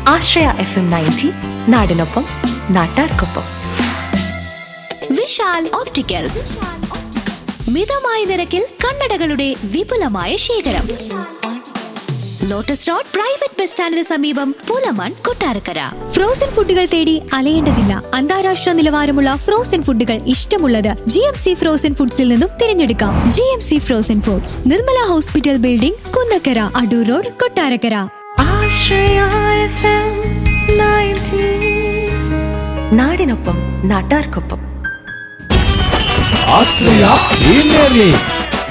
ആശ്രയ FM ninety നയൻറ്റി നാടിനൊപ്പം നാട്ടാർക്കൊപ്പം വിശാൽ ഓപ്റ്റിക്കൽസ് മിതമായ നിരക്കിൽ കണ്ണടകളുടെ വിപുലമായ ശേഖരം ലോട്ടസ് റോഡ് പ്രൈവറ്റ് ബസ് സ്റ്റാൻഡിന് സമീപം പൂലമാൻ കൊട്ടാരക്കര ഫ്രോസൺ ഫുഡുകൾ തേടി അലയേണ്ടതില്ല അന്താരാഷ്ട്ര നിലവാരമുള്ള ഫ്രോസൺ ഫുഡുകൾ ഇഷ്ടമുള്ളത് ജി എം സി ഫ്രോസൺ ഫുഡ്സിൽ നിന്നും തിരഞ്ഞെടുക്കാം G M C frozen foods Nirmala hospital building Kunnakkara Adoor road Kottarakkara Ashraya FM ninety നയൻറ്റി നാടിനൊപ്പം നാട്ടാർക്കൊപ്പം ആശ്രയ പ്രീമിയർ ലീഗ്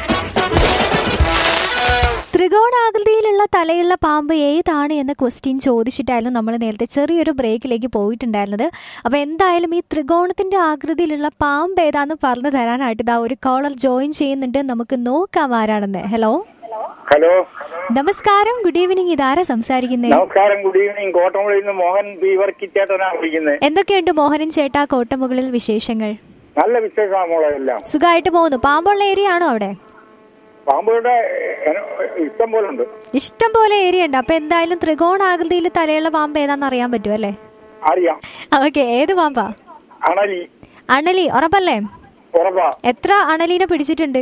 ത്രികോണാകൃതിയിലുള്ള തലയുള്ള പാമ്പ് ഏതാണ് എന്ന ക്വസ്റ്റ്യൻ ചോദിച്ചിട്ടായിരുന്നു നമ്മൾ നേരത്തെ ചെറിയൊരു ബ്രേക്കിലേക്ക് പോയിട്ടുണ്ടായിരുന്നത് അപ്പോൾ എന്തായാലും ഈ ത്രികോണത്തിന്റെ ആകൃതിയിലുള്ള പാമ്പ് ഏതാന്ന് പറഞ്ഞു തരാനായിട്ട് ഇതാ ഒരു കോളർ ജോയിൻ ചെയ്യുന്നുണ്ട് നമുക്ക് നോക്കാം ആരാണെന്ന് ഹലോ ഹലോ നമസ്കാരം ഗുഡ് ഈവനിങ് ഇതാരാ സംസാരിക്കുന്നേ നമസ്കാരം ഗുഡ് ഈവനിങ് കോട്ടമുള്ളിൽ നിന്ന് മോഹൻ ബീവർ കിച്ചേട്ടനാണ് വിളിക്കുന്നത് എന്തൊക്കെയുണ്ട് മോഹനൻ ചേട്ടാ കോട്ടമുകളിൽ വിശേഷങ്ങൾ നല്ല വിശേഷമാണ് മോളെ എല്ലാം സുഖമായിട്ട് പോകുന്നു പാമ്പുള്ള ഏരിയ ആണോ അവിടെ പാമ്പുകളുടെ എന- ഇഷ്ടം പോലെ ഉണ്ട് ഇഷ്ടം പോലെ ഏരിയ ഉണ്ട് അപ്പൊ എന്തായാലും ത്രികോണാകൃതിയിൽ തലയുള്ള പാമ്പ് ഏതാന്ന് അറിയാൻ പറ്റും അല്ലേ അറിയാം ഓക്കെ ഏത് പാമ്പാ അണലി അണലി ഉറപ്പല്ലേ ഉറപ്പാ എത്ര അണലീനെ പിടിച്ചിട്ടുണ്ട്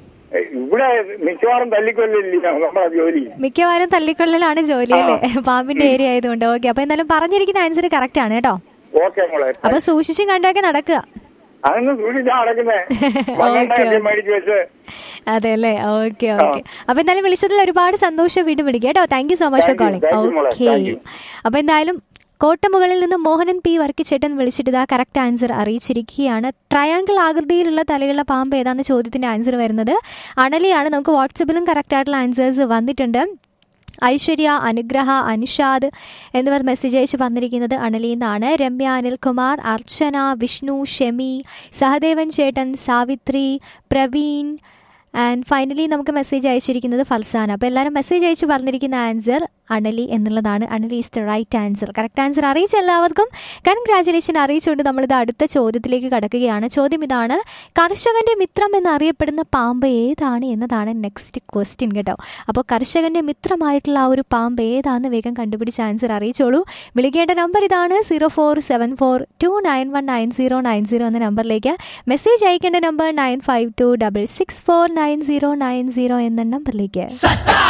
ഇവിടെ മിക്കവാറും തല്ലിക്കൊല്ലില്ല നമ്മുടെ ജോലി മിക്കവാറും തല്ലിക്കൊള്ളലാണ് ജോലി അല്ലേ പാമ്പിന്റെ ഏരിയ ആയതുകൊണ്ട് ഓക്കെ അപ്പൊ എന്തായാലും പറഞ്ഞിരിക്കുന്ന ആൻസർ കറക്റ്റ് ആണ് കേട്ടോ ഓക്കെ മോളെ അപ്പൊ സൂക്ഷിച്ചും കണ്ടൊക്കെ നടക്കുക അതൊന്നും സൂക്ഷിച്ചാ നടക്കുന്നേ ഓക്കെ. മണ്ണെണ്ണ മേടിച്ച് വെച്ച് അതെ അല്ലേ ഓക്കെ ഓക്കെ അപ്പൊ എന്തായാലും വിളിച്ചതിൽ ഒരുപാട് സന്തോഷം വീണ്ടും വിളിക്കുക കേട്ടോ thank you so much for Thank you, calling thank you മോളെ, ഓക്കെ thank you. അപ്പൊ എന്തായാലും കോട്ടമുകളിൽ നിന്ന് മോഹനൻ പി വർക്കിച്ചേട്ടൻ വിളിച്ചിട്ട് ഇതാ കറക്റ്റ് ആൻസർ അറിയിച്ചിരിക്കുകയാണ് ട്രയാങ്കിൾ ആകൃതിയിലുള്ള തലയുള്ള പാമ്പ് ഏതാണെന്ന് ചോദ്യത്തിന്റെ ആൻസർ വരുന്നത് അണലിയാണ് നമുക്ക് വാട്സപ്പിലും കറക്റ്റ് ആയിട്ടുള്ള ആൻസേഴ്സ് വന്നിട്ടുണ്ട് ഐശ്വര്യ അനുഗ്രഹ അനുഷാദ് എന്നിവർ മെസ്സേജ് അയച്ച് വന്നിരിക്കുന്നത് അണലിയിൽ നിന്നാണ് രമ്യ അനിൽകുമാർ അർച്ചന വിഷ്ണു ഷെമി സഹദേവൻ ചേട്ടൻ സാവിത്രി പ്രവീൺ ആൻഡ് ഫൈനലി നമുക്ക് മെസ്സേജ് അയച്ചിരിക്കുന്നത് ഫൽസാന അപ്പോൾ എല്ലാവരും മെസ്സേജ് അയച്ച് പറഞ്ഞിരിക്കുന്ന ആൻസർ അണലി എന്നുള്ളതാണ് അണലി is the right answer correct answer അറിയിച്ച എല്ലാവർക്കും കൺഗ്രാചുലേഷൻ അറിയിച്ചുകൊണ്ട് നമ്മളിത് അടുത്ത ചോദ്യത്തിലേക്ക് കടക്കുകയാണ് ചോദ്യം ഇതാണ് കർഷകന്റെ മിത്രം എന്നറിയപ്പെടുന്ന പാമ്പ് ഏതാണ് എന്നതാണ് നെക്സ്റ്റ് ക്വസ്റ്റ്യൻ കേട്ടോ അപ്പോൾ കർഷകന്റെ മിത്രമായിട്ടുള്ള ആ ഒരു പാമ്പ് ഏതാണെന്ന് വേഗം കണ്ടുപിടിച്ച് ആൻസർ അറിയിച്ചോളൂ വിളിക്കേണ്ട നമ്പർ ഇതാണ് zero four seven four two nine one nine zero nine zero എന്ന നമ്പറിലേക്ക് മെസ്സേജ് അയക്കേണ്ട number nine five two double six four nine zero nine zero എന്ന നമ്പറിലേക്ക്